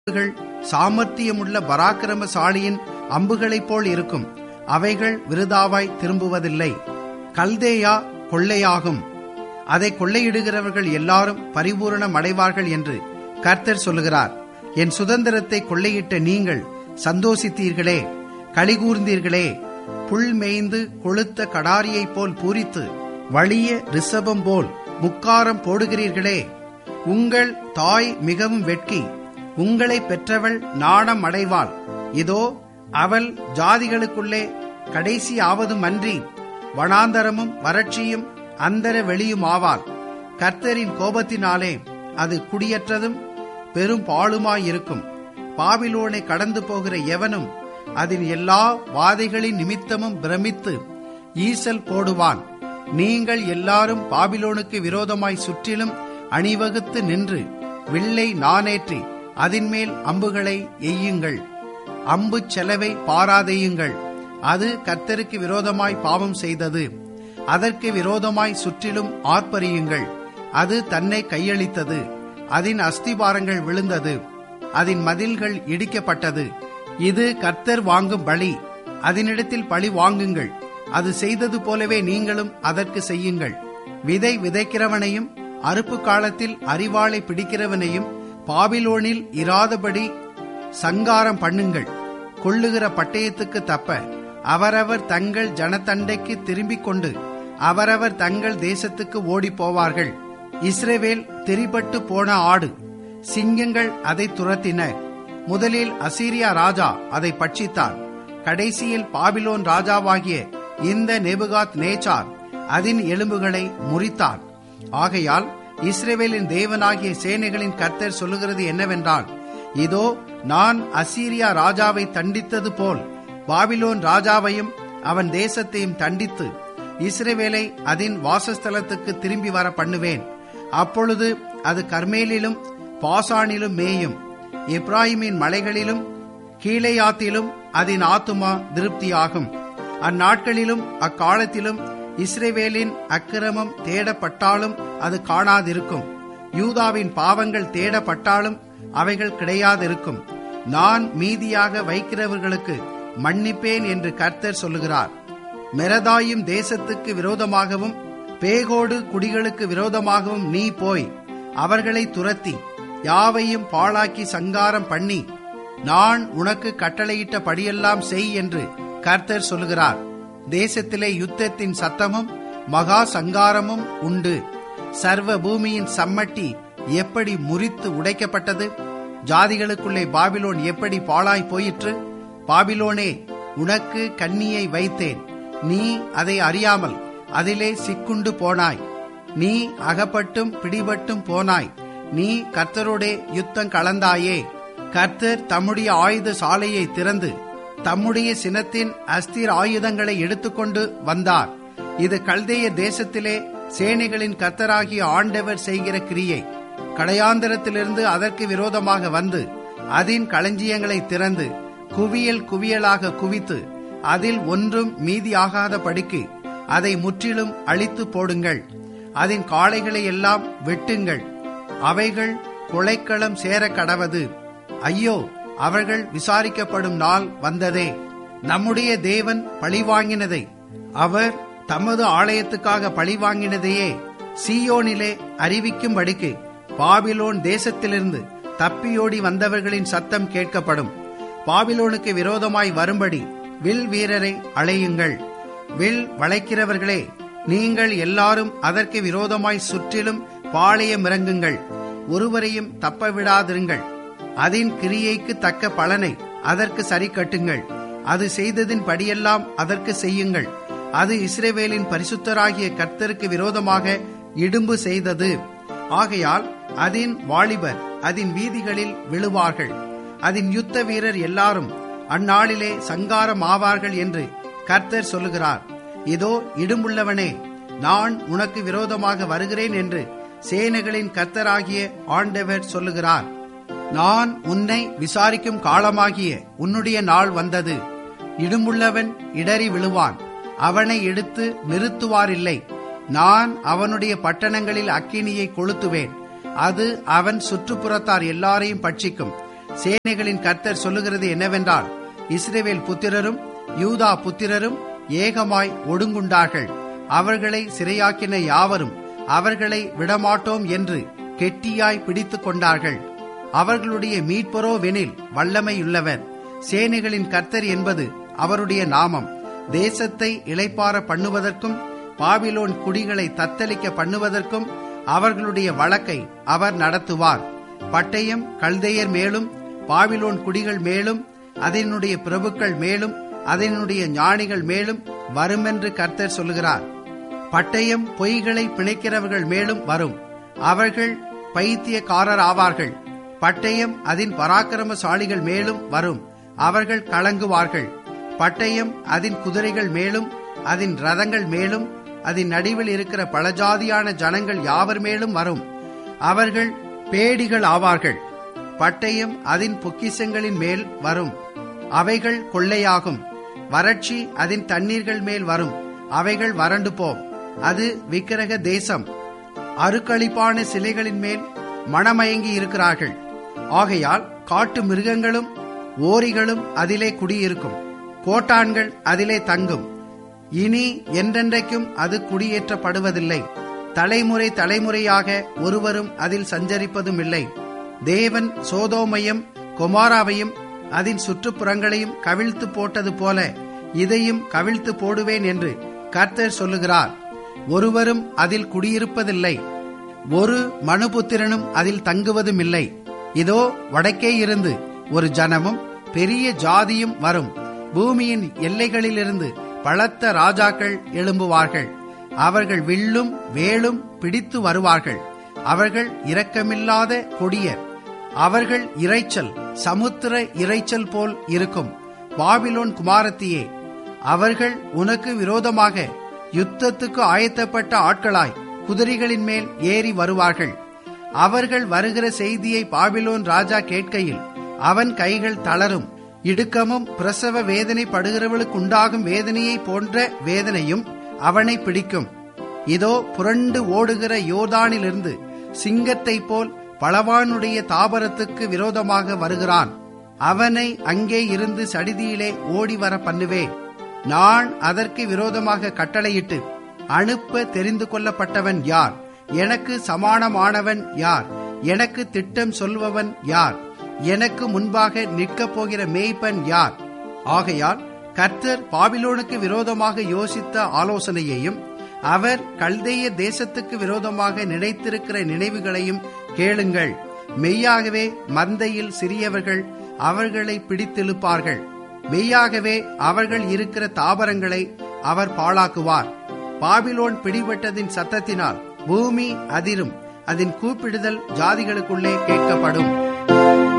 அம்புகள் சாமர்த்தியமுள்ள பராக்கிரமசாலியின் அம்புகளைப் போல் இருக்கும் அவைகள் விருதாவாய் திரும்புவதில்லை கல்தேயா கொள்ளையாகும் அதை கொள்ளையிடுகிறவர்கள் எல்லாரும் பரிபூரணம் அடைவார்கள் என்று கர்த்தர் சொல்லுகிறார் என் சுதந்திரத்தை கொள்ளையிட்ட நீங்கள் சந்தோஷித்தீர்களே கலிகூர்ந்தீர்களே புல் மேய்ந்து கொளுத்த கடாரியைப் போல் பூரித்து வலிய ரிஷபம் போல் முக்காரம் போடுகிறீர்களே உங்கள் தாய் மிகவும் வெட்கி உங்களை பெற்றவள் நாணம் அடைவாள் இதோ அவள் ஜாதிகளுக்குள்ளே கடைசி ஆவதும் அன்றி வனாந்தரமும் வறட்சியும் அந்தர வெளியும் ஆவாள் கர்த்தரின் கோபத்தினாலே அது குடியற்றதும் பெரும் பாழுமாயிருக்கும் பாபிலோனை கடந்து போகிற எவனும் அதன் எல்லா வாதைகளின் நிமித்தமும் பிரமித்து ஈசல் போடுவான் நீங்கள் எல்லாரும் பாபிலோனுக்கு விரோதமாய் சுற்றிலும் அணிவகுத்து நின்று வில்லை நானேற்றி அதின்மேல் அம்புகளை எய்யுங்கள் அம்பு செலவை பாராதேயுங்கள் அது கர்த்தருக்கு விரோதமாய் பாவம் செய்தது அதற்கு விரோதமாய் சுற்றிலும் ஆர்ப்பரியுங்கள் அது தன்னை கையளித்தது அதன் அஸ்திபாரங்கள் விழுந்தது அதன் மதில்கள் இடிக்கப்பட்டது இது கர்த்தர் வாங்கும் பலி அதனிடத்தில் பழி வாங்குங்கள் அது செய்தது போலவே நீங்களும் அதற்கு செய்யுங்கள் விதை விதைக்கிறவனையும் அறுப்பு காலத்தில் அறிவாளை பிடிக்கிறவனையும் பாபிலோனில் இராதபடி சங்காரம் பண்ணுங்கள் கொள்ளுகிற பட்டயத்துக்கு தப்ப அவரவர் தங்கள் ஜனத்தண்டைக்கு திரும்பிக் கொண்டு அவரவர் தங்கள் தேசத்துக்கு ஓடி போவார்கள் இஸ்ரேவேல் திரிபட்டு போன ஆடு சிங்கங்கள் அதை துரத்தின முதலில் அசீரியா ராஜா அதை பட்சித்தான் கடைசியில் பாபிலோன் ராஜாவாகிய இந்த நெபுகாத் நேச்சார் அதன் எலும்புகளை முறித்தான் ஆகையால் இஸ்ரேவேலின் தேவனாகிய சேனைகளின் கர்த்தர் சொல்லுகிறது என்னவென்றால் இதோ நான் அசீரியா ராஜாவை தண்டித்தது போல் பாபிலோன் ராஜாவையும் அவன் தேசத்தையும் தண்டித்து இஸ்ரேவேலை அதன் வாசஸ்தலத்துக்கு திரும்பி வர பண்ணுவேன் அப்பொழுது அது கர்மேலிலும் பாசானிலும் மேயும் இப்ராஹிமின் மலைகளிலும் கீழையாத்திலும் அதன் ஆத்துமா திருப்தியாகும் அந்நாட்களிலும் அக்காலத்திலும் இஸ்ரேவேலின் அக்கிரமம் தேடப்பட்டாலும் அது காணாதிருக்கும் யூதாவின் பாவங்கள் தேடப்பட்டாலும் அவைகள் கிடையாதிருக்கும் நான் மீதியாக வைக்கிறவர்களுக்கு மன்னிப்பேன் என்று கர்த்தர் சொல்லுகிறார் மெரதாயும் தேசத்துக்கு விரோதமாகவும் பேகோடு குடிகளுக்கு விரோதமாகவும் நீ போய் அவர்களை துரத்தி யாவையும் பாழாக்கி சங்காரம் பண்ணி நான் உனக்கு கட்டளையிட்ட படியெல்லாம் செய் என்று கர்த்தர் சொல்லுகிறார் தேசத்திலே யுத்தத்தின் சத்தமும் மகா சங்காரமும் உண்டு சர்வ பூமியின் சம்மட்டி எப்படி முறித்து உடைக்கப்பட்டது ஜாதிகளுக்குள்ளே பாபிலோன் எப்படி பாழாய் போயிற்று பாபிலோனே உனக்கு கண்ணியை வைத்தேன் நீ அதை அறியாமல் அதிலே சிக்குண்டு போனாய் நீ அகப்பட்டும் பிடிபட்டும் போனாய் நீ கர்த்தரோடே யுத்தம் கலந்தாயே கர்த்தர் தம்முடைய ஆயுத சாலையை திறந்து தம்முடைய சினத்தின் அஸ்திர ஆயுதங்களை எடுத்துக்கொண்டு வந்தார் இது கல்தேய தேசத்திலே சேனைகளின் கர்த்தராகிய ஆண்டவர் செய்கிற கிரியை கடையாந்தரத்திலிருந்து அதற்கு விரோதமாக வந்து அதன் களஞ்சியங்களை திறந்து குவியல் குவியலாக குவித்து அதில் ஒன்றும் மீதியாகாத படிக்கு அதை முற்றிலும் அழித்து போடுங்கள் அதன் காளைகளை எல்லாம் வெட்டுங்கள் அவைகள் கொலைக்களம் சேர கடவது ஐயோ அவர்கள் விசாரிக்கப்படும் நாள் வந்ததே நம்முடைய தேவன் பழிவாங்கினதை அவர் தமது ஆலயத்துக்காக பழிவாங்கினதையே சீயோனிலே அறிவிக்கும்படிக்கு பாபிலோன் தேசத்திலிருந்து தப்பியோடி வந்தவர்களின் சத்தம் கேட்கப்படும் பாபிலோனுக்கு விரோதமாய் வரும்படி வில் வீரரை அழையுங்கள் வில் வளைக்கிறவர்களே நீங்கள் எல்லாரும் அதற்கு விரோதமாய் சுற்றிலும் பாளையம் இறங்குங்கள் ஒருவரையும் தப்ப விடாதிருங்கள் அதன் கிரியைக்கு தக்க பலனை அதற்கு சரி கட்டுங்கள் அது செய்ததின் படியெல்லாம் அதற்கு செய்யுங்கள் அது இஸ்ரேவேலின் பரிசுத்தராகிய கர்த்தருக்கு விரோதமாக இடும்பு செய்தது ஆகையால் அதன் வாலிபர் அதன் வீதிகளில் விழுவார்கள் அதன் யுத்த வீரர் எல்லாரும் அந்நாளிலே சங்காரம் ஆவார்கள் என்று கர்த்தர் சொல்லுகிறார் இதோ இடும்புள்ளவனே நான் உனக்கு விரோதமாக வருகிறேன் என்று சேனைகளின் கர்த்தராகிய ஆண்டவர் சொல்லுகிறார் நான் உன்னை விசாரிக்கும் காலமாகிய உன்னுடைய நாள் வந்தது இடும்புள்ளவன் இடறி விழுவான் அவனை எடுத்து நிறுத்துவாரில்லை நான் அவனுடைய பட்டணங்களில் அக்கினியை கொளுத்துவேன் அது அவன் சுற்றுப்புறத்தார் எல்லாரையும் பட்சிக்கும் சேனைகளின் கர்த்தர் சொல்லுகிறது என்னவென்றால் இஸ்ரேவேல் புத்திரரும் யூதா புத்திரரும் ஏகமாய் ஒடுங்குண்டார்கள் அவர்களை சிறையாக்கின யாவரும் அவர்களை விடமாட்டோம் என்று கெட்டியாய் பிடித்துக் கொண்டார்கள் அவர்களுடைய மீட்பரோ வெனில் வல்லமையுள்ளவர் சேனைகளின் கர்த்தர் என்பது அவருடைய நாமம் தேசத்தை இளைப்பார பண்ணுவதற்கும் பாபிலோன் குடிகளை தத்தளிக்க பண்ணுவதற்கும் அவர்களுடைய வழக்கை அவர் நடத்துவார் பட்டயம் கல்தையர் மேலும் பாபிலோன் குடிகள் மேலும் அதனுடைய பிரபுக்கள் மேலும் அதனுடைய ஞானிகள் மேலும் வருமென்று கர்த்தர் சொல்லுகிறார் பட்டயம் பொய்களை பிணைக்கிறவர்கள் மேலும் வரும் அவர்கள் பைத்தியக்காரர் ஆவார்கள் பட்டயம் அதன் பராக்கிரமசாலிகள் மேலும் வரும் அவர்கள் கலங்குவார்கள் பட்டயம் அதன் குதிரைகள் மேலும் அதன் ரதங்கள் மேலும் அதன் நடுவில் இருக்கிற பலஜாதியான ஜனங்கள் யாவர் மேலும் வரும் அவர்கள் பேடிகள் ஆவார்கள் பட்டயம் அதன் பொக்கிசங்களின் மேல் வரும் அவைகள் கொள்ளையாகும் வறட்சி அதன் தண்ணீர்கள் மேல் வரும் அவைகள் வறண்டு போம் அது விக்கிரக தேசம் அருக்களிப்பான சிலைகளின் மேல் மனமயங்கி இருக்கிறார்கள் ஆகையால் காட்டு மிருகங்களும் ஓரிகளும் அதிலே குடியிருக்கும் கோட்டான்கள் அதிலே தங்கும் இனி என்றென்றைக்கும் அது குடியேற்றப்படுவதில்லை தலைமுறை தலைமுறையாக ஒருவரும் அதில் சஞ்சரிப்பதும் இல்லை தேவன் சோதோமையும் கொமாராவையும் அதன் சுற்றுப்புறங்களையும் கவிழ்த்து போட்டது போல இதையும் கவிழ்த்து போடுவேன் என்று கர்த்தர் சொல்லுகிறார் ஒருவரும் அதில் குடியிருப்பதில்லை ஒரு மனுபுத்திரனும் அதில் தங்குவதும் இல்லை இதோ வடக்கே இருந்து ஒரு ஜனமும் பெரிய ஜாதியும் வரும் பூமியின் எல்லைகளிலிருந்து பலத்த ராஜாக்கள் எழும்புவார்கள் அவர்கள் வில்லும் வேலும் பிடித்து வருவார்கள் அவர்கள் இரக்கமில்லாத கொடியர் அவர்கள் இரைச்சல் சமுத்திர இரைச்சல் போல் இருக்கும் பாபிலோன் குமாரத்தியே அவர்கள் உனக்கு விரோதமாக யுத்தத்துக்கு ஆயத்தப்பட்ட ஆட்களாய் குதிரைகளின் மேல் ஏறி வருவார்கள் அவர்கள் வருகிற செய்தியை பாபிலோன் ராஜா கேட்கையில் அவன் கைகள் தளரும் இடுக்கமும் பிரசவ வேதனை படுகிறவளுக்கு உண்டாகும் வேதனையை போன்ற வேதனையும் அவனை பிடிக்கும் இதோ புரண்டு ஓடுகிற யோர்தானிலிருந்து சிங்கத்தை போல் பலவானுடைய தாபரத்துக்கு விரோதமாக வருகிறான் அவனை அங்கே இருந்து சடிதியிலே ஓடி வர பண்ணுவேன் நான் அதற்கு விரோதமாக கட்டளையிட்டு அனுப்ப தெரிந்து கொள்ளப்பட்டவன் யார் எனக்கு சமானமானவன் யார் எனக்கு திட்டம் சொல்பவன் யார் எனக்கு முன்பாக நிற்கப் போகிற மேய்ப்பன் யார் ஆகையால் கர்த்தர் பாபிலோனுக்கு விரோதமாக யோசித்த ஆலோசனையையும் அவர் கல்தேய தேசத்துக்கு விரோதமாக நினைத்திருக்கிற நினைவுகளையும் கேளுங்கள் மெய்யாகவே மந்தையில் சிறியவர்கள் அவர்களை பிடித்திழுப்பார்கள் மெய்யாகவே அவர்கள் இருக்கிற தாவரங்களை அவர் பாழாக்குவார் பாபிலோன் பிடிபட்டதின் சத்தத்தினால் பூமி அதிரும் அதன் கூப்பிடுதல் ஜாதிகளுக்குள்ளே கேட்கப்படும்